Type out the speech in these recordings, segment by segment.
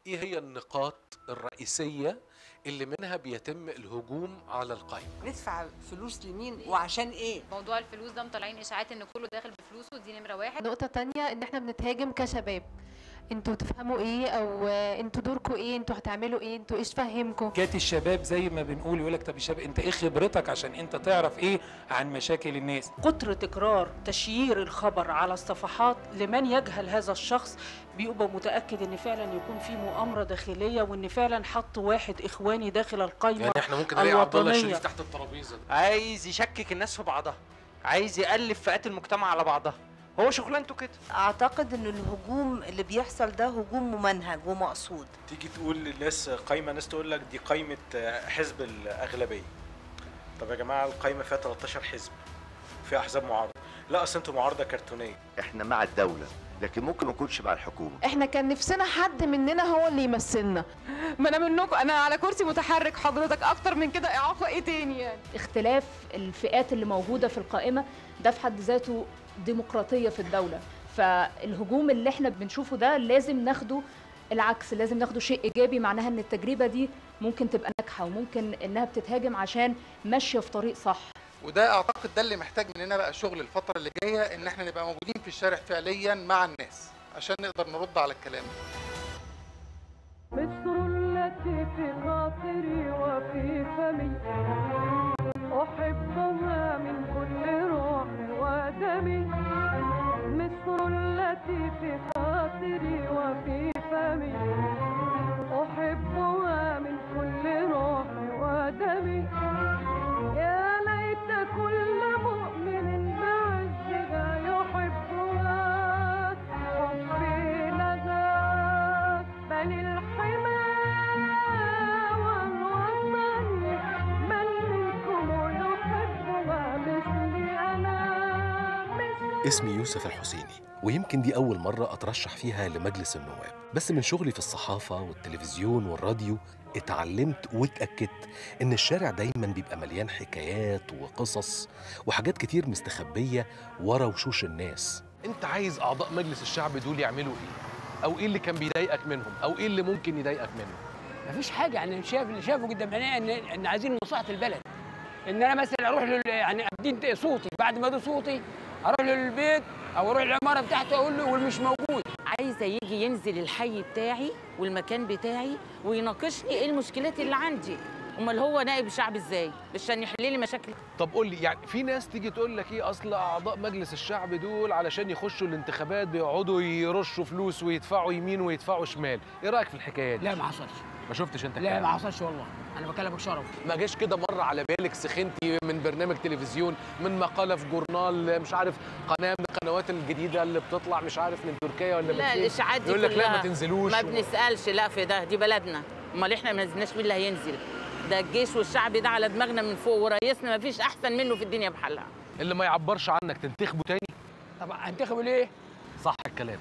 ايه هي النقاط الرئيسيه اللي منها بيتم الهجوم على القائمه ندفع فلوس لمين وعشان ايه موضوع الفلوس ده مطلعين اشاعات ان كله داخل بفلوسه دي نمره واحد نقطة تانية ان احنا بنتهاجم كشباب انتوا تفهموا ايه او آه، انتوا دوركم ايه انتوا هتعملوا ايه انتوا ايش فهمكم جات الشباب زي ما بنقول يقول لك طب يا شباب انت ايه خبرتك عشان انت تعرف ايه عن مشاكل الناس كتر تكرار تشيير الخبر على الصفحات لمن يجهل هذا الشخص بيبقى متأكد ان فعلا يكون في مؤامرة داخلية وان فعلا حط واحد اخواني داخل القايمة يعني احنا ممكن نلاقي عبد الله الوطنية. الشريف تحت الترابيزه عايز يشكك الناس في بعضها عايز يألف فئات المجتمع على بعضها هو شغلانته كده اعتقد ان الهجوم اللي بيحصل ده هجوم ممنهج ومقصود تيجي تقول للناس قايمه ناس تقول لك دي قايمه حزب الاغلبيه طب يا جماعه القايمه فيها 13 حزب فيها احزاب معارضه لا اصل انتوا معارضه كرتونيه احنا مع الدولة لكن ممكن ما نكونش مع الحكومة احنا كان نفسنا حد مننا هو اللي يمثلنا ما انا منكم انا على كرسي متحرك حضرتك اكتر من كده اعاقه ايه تاني يعني اختلاف الفئات اللي موجودة في القائمة ده في حد ذاته ديمقراطية في الدولة فالهجوم اللي احنا بنشوفه ده لازم ناخده العكس لازم ناخده شيء إيجابي معناها إن التجربة دي ممكن تبقى ناجحة وممكن إنها بتتهاجم عشان ماشية في طريق صح وده اعتقد ده اللي محتاج مننا بقى شغل الفتره اللي جايه ان احنا نبقى موجودين في الشارع فعليا مع الناس عشان نقدر نرد على الكلام مصر التي في خاطري وفي فمي أحبها من كل روحي ودمي مصر التي في خاطري وفي فمي أحبها من كل روحي ودمي يا ليت كل مؤمن بعزها يحبها حبي لها بل الحمى والوطن من منكم يحبها مثلي أنا مثلي اسمي يوسف الحسيني ويمكن دي أول مرة أترشح فيها لمجلس النواب بس من شغلي في الصحافة والتلفزيون والراديو اتعلمت واتأكدت إن الشارع دايما بيبقى مليان حكايات وقصص وحاجات كتير مستخبية ورا وشوش الناس انت عايز اعضاء مجلس الشعب دول يعملوا ايه او ايه اللي كان بيضايقك منهم او ايه اللي ممكن يضايقك منهم مفيش حاجه يعني شايف اللي شافه قدام عينيا ان ان عايزين مصلحه البلد ان انا مثلا اروح له يعني ادي صوتي بعد ما ادي صوتي اروح له البيت او اروح العماره بتاعته اقول له والمش موجود عايزه يجي ينزل الحي بتاعي والمكان بتاعي ويناقشني ايه المشكلات اللي عندي امال هو نائب شعب ازاي عشان يحل لي مشاكل طب قول لي يعني في ناس تيجي تقول لك ايه اصل اعضاء مجلس الشعب دول علشان يخشوا الانتخابات بيقعدوا يرشوا فلوس ويدفعوا يمين ويدفعوا شمال ايه رايك في الحكايات لا ما حصلش ما شفتش انت لا الكلام ما ده؟ حصلش والله انا بكلمك شرف ما جاش كده مره على بالك سخنتي من برنامج تلفزيون من مقاله في جورنال مش عارف قناه من القنوات الجديده اللي بتطلع مش عارف من تركيا ولا من لا فين؟ الاشاعات دي يقول لك لا كلها ما تنزلوش ما و- بنسالش لا في ده دي بلدنا امال احنا ما نزلناش مين اللي هينزل ده الجيش والشعب ده على دماغنا من فوق ورئيسنا ما فيش احسن منه في الدنيا بحالها اللي ما يعبرش عنك تنتخبه تاني طب هنتخبوا ليه صح الكلام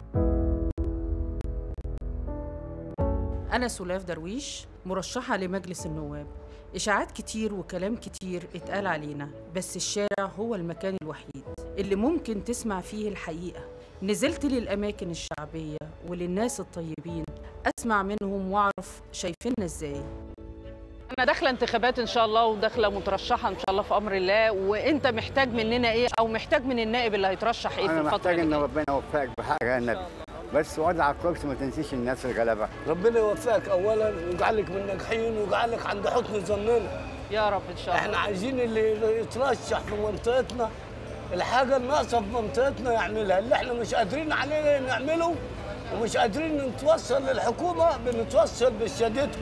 أنا سلاف درويش مرشحة لمجلس النواب إشاعات كتير وكلام كتير اتقال علينا بس الشارع هو المكان الوحيد اللي ممكن تسمع فيه الحقيقة نزلت للأماكن الشعبية وللناس الطيبين أسمع منهم وأعرف شايفيننا إزاي أنا داخلة انتخابات إن شاء الله وداخلة مترشحة إن شاء الله في أمر الله وأنت محتاج مننا إيه أو محتاج من النائب اللي هيترشح إيه في انا الفترة محتاج اللي ان ربنا يوفقك بحاجه يا النبي بس اقعد على الكرسي ما تنسيش الناس الغلابه ربنا يوفقك اولا ويجعلك من الناجحين ويجعلك عند حسن ظننا يا رب ان شاء الله احنا عايزين اللي يترشح في منطقتنا الحاجه الناقصه في منطقتنا يعملها اللي احنا مش قادرين عليه نعمله ومش قادرين نتوصل للحكومه بنتوصل بشهادتكم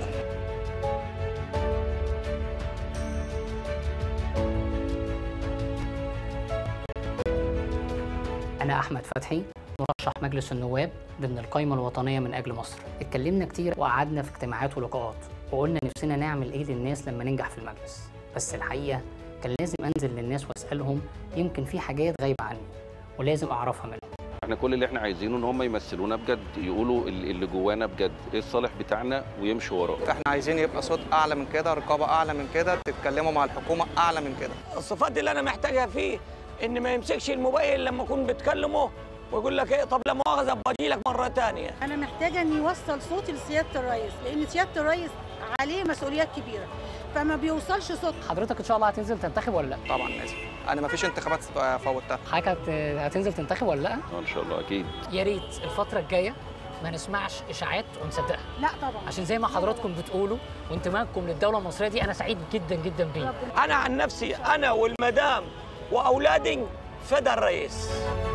أنا أحمد فتحي مرشح مجلس النواب ضمن القائمة الوطنية من أجل مصر اتكلمنا كتير وقعدنا في اجتماعات ولقاءات وقلنا نفسنا نعمل إيه للناس لما ننجح في المجلس بس الحقيقة كان لازم أنزل للناس وأسألهم يمكن في حاجات غايبة عني ولازم أعرفها منهم احنا كل اللي احنا عايزينه ان هم يمثلونا بجد يقولوا ال- اللي جوانا بجد ايه الصالح بتاعنا ويمشوا وراه احنا عايزين يبقى صوت اعلى من كده رقابه اعلى من كده تتكلموا مع الحكومه اعلى من كده الصفات اللي انا محتاجها فيه ان ما يمسكش الموبايل لما اكون بتكلمه ويقول لك ايه طب لا مؤاخذه باجي لك مره ثانيه انا محتاجه ان يوصل صوتي لسياده الرئيس لان سياده الرئيس عليه مسؤوليات كبيره فما بيوصلش صوت حضرتك ان شاء الله هتنزل تنتخب ولا لا طبعا لازم انا ما فيش انتخابات فوتها حضرتك هت- هتنزل تنتخب ولا لا ان شاء الله اكيد يا ريت الفتره الجايه ما نسمعش اشاعات ونصدقها لا طبعا عشان زي ما حضراتكم بتقولوا وانتمائكم للدوله المصريه دي انا سعيد جدا جدا بيه انا عن نفسي انا والمدام واولادي فدى الرئيس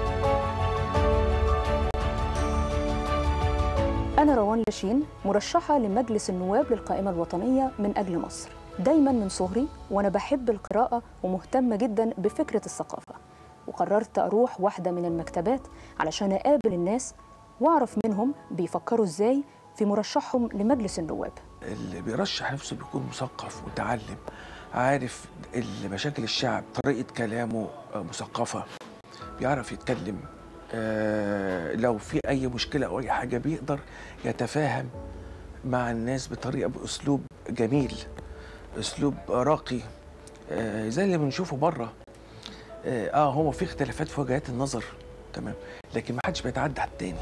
أنا روان لاشين مرشحة لمجلس النواب للقائمة الوطنية من أجل مصر دايما من صغري وأنا بحب القراءة ومهتمة جدا بفكرة الثقافة وقررت أروح واحدة من المكتبات علشان أقابل الناس وأعرف منهم بيفكروا إزاي في مرشحهم لمجلس النواب اللي بيرشح نفسه بيكون مثقف متعلم عارف ال- مشاكل الشعب طريقة كلامه آه، مثقفة بيعرف يتكلم آه، لو في أي مشكلة أو أي حاجة بيقدر يتفاهم مع الناس بطريقة بأسلوب جميل أسلوب راقي آه، زي اللي بنشوفه بره اه آه، هو في اختلافات في وجهات النظر تمام لكن ما حدش بيتعدى على التاني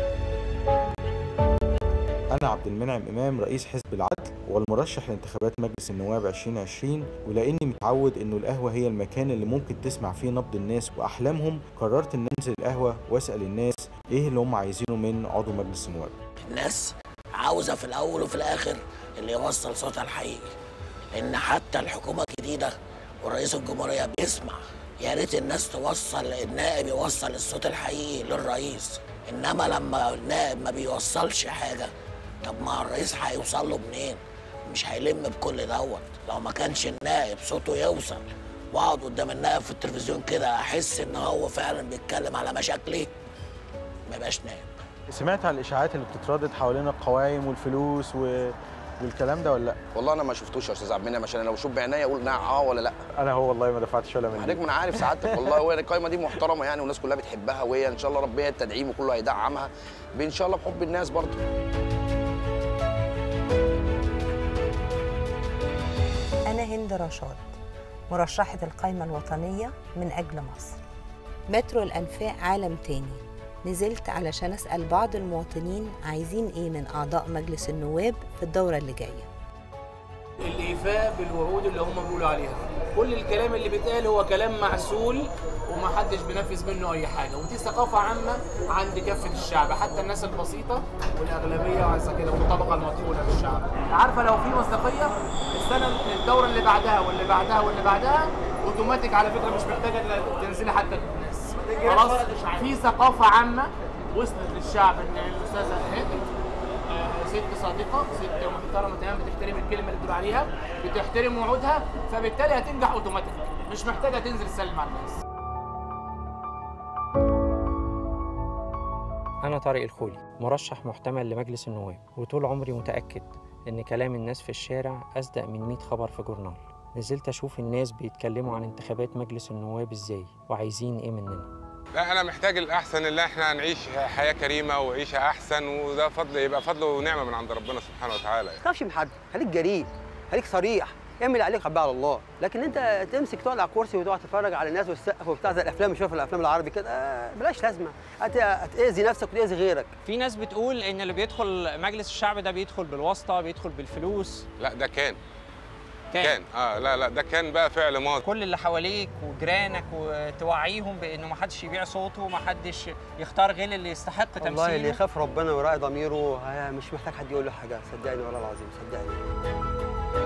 أنا عبد المنعم إمام رئيس حزب العدل والمرشح لانتخابات مجلس النواب 2020 ولأني متعود إنه القهوة هي المكان اللي ممكن تسمع فيه نبض الناس وأحلامهم قررت إن أنزل القهوة وأسأل الناس إيه اللي هم عايزينه من عضو مجلس النواب الناس عاوزة في الأول وفي الآخر اللي يوصل صوتها الحقيقي لأن حتى الحكومة الجديدة ورئيس الجمهورية بيسمع يا ريت الناس توصل النائب يوصل الصوت الحقيقي للرئيس إنما لما النائب ما بيوصلش حاجة طب ما الرئيس هيوصل له منين؟ مش هيلم بكل دوت لو ما كانش النائب صوته يوصل واقعد قدام النائب في التلفزيون كده احس ان هو فعلا بيتكلم على مشاكلي ما يبقاش نائب سمعت عن الإشاعات اللي بتتردد حوالين القوائم والفلوس و... والكلام ده ولا لا؟ والله انا ما شفتوش يا استاذ عبد المنعم عشان لو اشوف بعينيا اقول نعم اه ولا لا أنا هو والله ما دفعتش ولا من حضرتك ما انا عارف سعادتك والله وهي القايمه دي محترمه يعني والناس كلها بتحبها وهي ان شاء الله ربنا التدعيم وكله هيدعمها بان شاء الله بحب الناس برضه أنا هند رشاد مرشحة القائمة الوطنية من أجل مصر مترو الأنفاق عالم تاني نزلت علشان أسأل بعض المواطنين عايزين إيه من أعضاء مجلس النواب في الدورة اللي جاية الايفاء بالوعود اللي هم بيقولوا عليها كل الكلام اللي بيتقال هو كلام معسول ومحدش بينفذ منه اي حاجه ودي ثقافه عامه عند كافه الشعب حتى الناس البسيطه والاغلبيه وعايزه كده والطبقه المطلوبه في الشعب عارفه لو في مصداقيه السنه الدوره اللي بعدها واللي بعدها واللي بعدها اوتوماتيك على فكره مش محتاجه إن تنزلي حتى للناس خلاص في ثقافه عامه وصلت للشعب ان الاستاذه هند آه، ست صادقه ست محترمه تمام بتحترم الكلمه اللي بتقول عليها بتحترم وعودها فبالتالي هتنجح اوتوماتيك مش محتاجه تنزل تسلم على الناس أنا طارق الخولي مرشح محتمل لمجلس النواب وطول عمري متأكد إن كلام الناس في الشارع أصدق من 100 خبر في جورنال نزلت أشوف الناس بيتكلموا عن انتخابات مجلس النواب إزاي وعايزين إيه مننا لا انا محتاج الاحسن اللي احنا نعيش حياه كريمه وعيشه احسن وده فضل يبقى فضل ونعمه من عند ربنا سبحانه وتعالى ما تخافش من حد خليك جريء خليك صريح اعمل اللي عليك خبيه على الله لكن انت تمسك تقعد على الكرسي وتقعد تتفرج على الناس والسقف وبتاع زي الافلام اللي في الافلام العربي كده آه، بلاش لازمه هت- هتاذي نفسك وتاذي غيرك في ناس بتقول ان اللي بيدخل مجلس الشعب ده بيدخل بالواسطه بيدخل بالفلوس لا ده كان كان. كان اه لا لا ده كان بقى فعل ماضي كل اللي حواليك وجيرانك وتوعيهم بانه ما حدش يبيع صوته وما حدش يختار غير اللي يستحق والله اللي تمثيله يخاف ربنا ويراعي ضميره آه، مش محتاج حد يقول له حاجه صدقني والله العظيم صدقني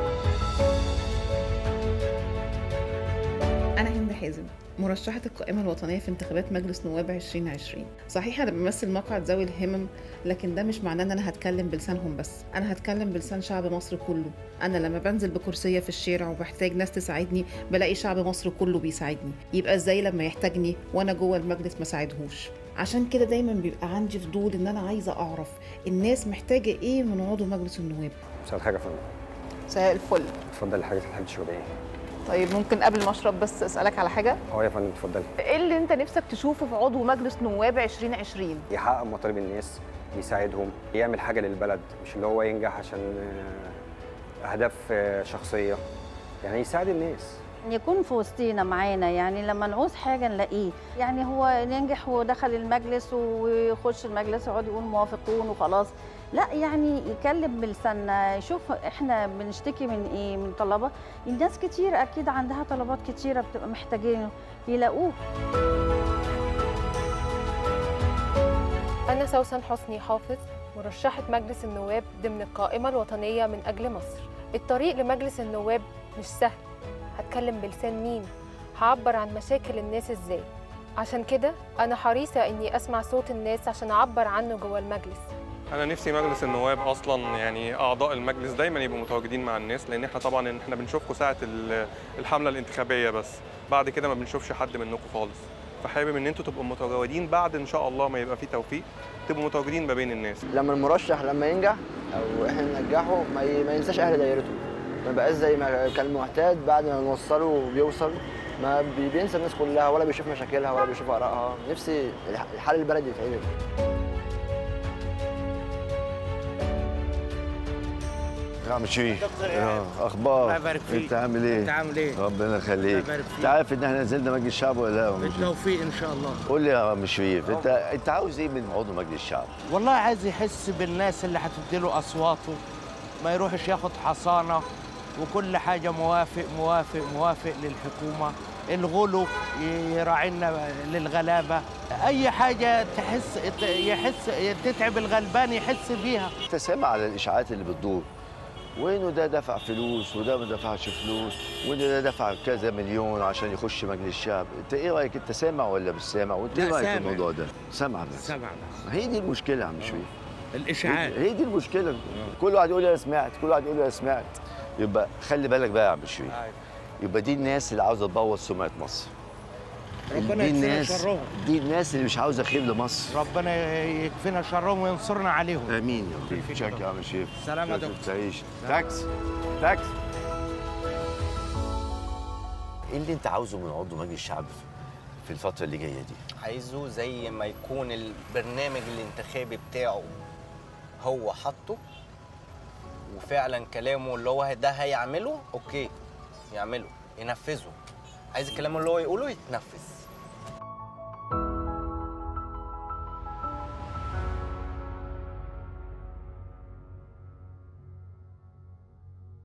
أنا هند حازم مرشحة القائمة الوطنية في انتخابات مجلس نواب 2020 صحيح أنا بمثل مقعد ذوي الهمم لكن ده مش معناه إن أنا هتكلم بلسانهم بس أنا هتكلم بلسان شعب مصر كله أنا لما بنزل بكرسية في الشارع وبحتاج ناس تساعدني بلاقي شعب مصر كله بيساعدني يبقى إزاي لما يحتاجني وأنا جوه المجلس ما ساعدهوش عشان كده دايما بيبقى عندي فضول إن أنا عايزة أعرف الناس محتاجة إيه من عضو مجلس النواب مساء الخير يا فندم مساء الفل اتفضلي حضرتك تحب تشربي ايه؟ طيب ممكن قبل ما اشرب بس اسالك على حاجه اه يا فندم اتفضلي ايه اللي انت نفسك تشوفه في عضو مجلس نواب 2020 يحقق مطالب الناس يساعدهم يعمل حاجه للبلد مش اللي هو ينجح عشان آه، اهداف آه، شخصيه يعني يساعد الناس يكون في وسطينا معانا يعني لما نعوز حاجه نلاقيه يعني هو ينجح ودخل المجلس ويخش المجلس يقعد يقول موافقون وخلاص لا يعني يكلم بلساننا يشوف احنا بنشتكي من ايه من طلبات الناس كتير اكيد عندها طلبات كتيره بتبقى محتاجينه يلاقوه أنا سوسن حسني حافظ مرشحة مجلس النواب ضمن القائمة الوطنية من أجل مصر الطريق لمجلس النواب مش سهل هتكلم بلسان مين هعبر عن مشاكل الناس ازاي عشان كده أنا حريصة إني أسمع صوت الناس عشان أعبر عنه جوه المجلس انا نفسي مجلس النواب اصلا يعني اعضاء المجلس دايما يبقوا متواجدين مع الناس لان احنا طبعا احنا بنشوفكم ساعه ال- الحمله الانتخابيه بس بعد كده ما بنشوفش حد منكم خالص فحابب ان انتوا تبقوا متواجدين بعد ان شاء الله ما يبقى في توفيق تبقوا متواجدين ما بين الناس لما المرشح لما ينجح او احنا ننجحه ما, ي... ما ينساش اهل دايرته ما بقاش زي ما كان معتاد بعد ما نوصله بيوصل ما بي- بينسى الناس كلها ولا بيشوف مشاكلها ولا بيشوف ارائها نفسي الح- الحل البلد يتعمل يا عم شريف الله اخبار يبارك فيك. انت عامل ايه انت عامل ايه؟ ربنا يخليك يبارك فيك. انت عارف ان احنا نزلنا مجلس الشعب ولا لا يا عم شريف؟ بالتوفيق ان شاء الله قول لي يا عم شريف انت انت عاوز ايه من عضو مجلس الشعب والله عايز يحس بالناس اللي هتديله اصواته ما يروحش ياخد حصانه وكل حاجه موافق موافق موافق للحكومه الغلو يراعينا للغلابه اي حاجه تحس يحس تتعب الغلبان يحس بيها انت سامع على الاشاعات اللي بتدور وانه ده دفع فلوس وده ما دفعش فلوس وان ده دفع كذا مليون عشان يخش مجلس الشعب انت ايه رايك انت سامع ولا مش سامع وانت ايه لا، رايك في سامع. الموضوع ده سامع بس سامع ما هي دي المشكله يا عم شريف الاشاعات هي دي المشكله كل واحد يقول انا سمعت كل واحد يقول انا سمعت يبقى خلي بالك بقى يا عم شريف يبقى دي الناس اللي عاوزه تبوظ سمعه مصر ربنا دي يكفينا الناس شرهم دي الناس اللي مش عاوزه خير لمصر ربنا يكفينا شرهم وينصرنا عليهم امين يا رب شكرا يا عم شريف سلام يا شكرا، دكتور. تعيش تاكس تاكس ايه اللي انت عاوزه من عضو مجلس الشعب في الفتره اللي جايه دي عايزه زي ما يكون البرنامج الانتخابي بتاعه هو حاطه وفعلا كلامه اللي هو ده هيعمله اوكي يعمله ينفذه عايز الكلام اللي هو يقوله يتنفذ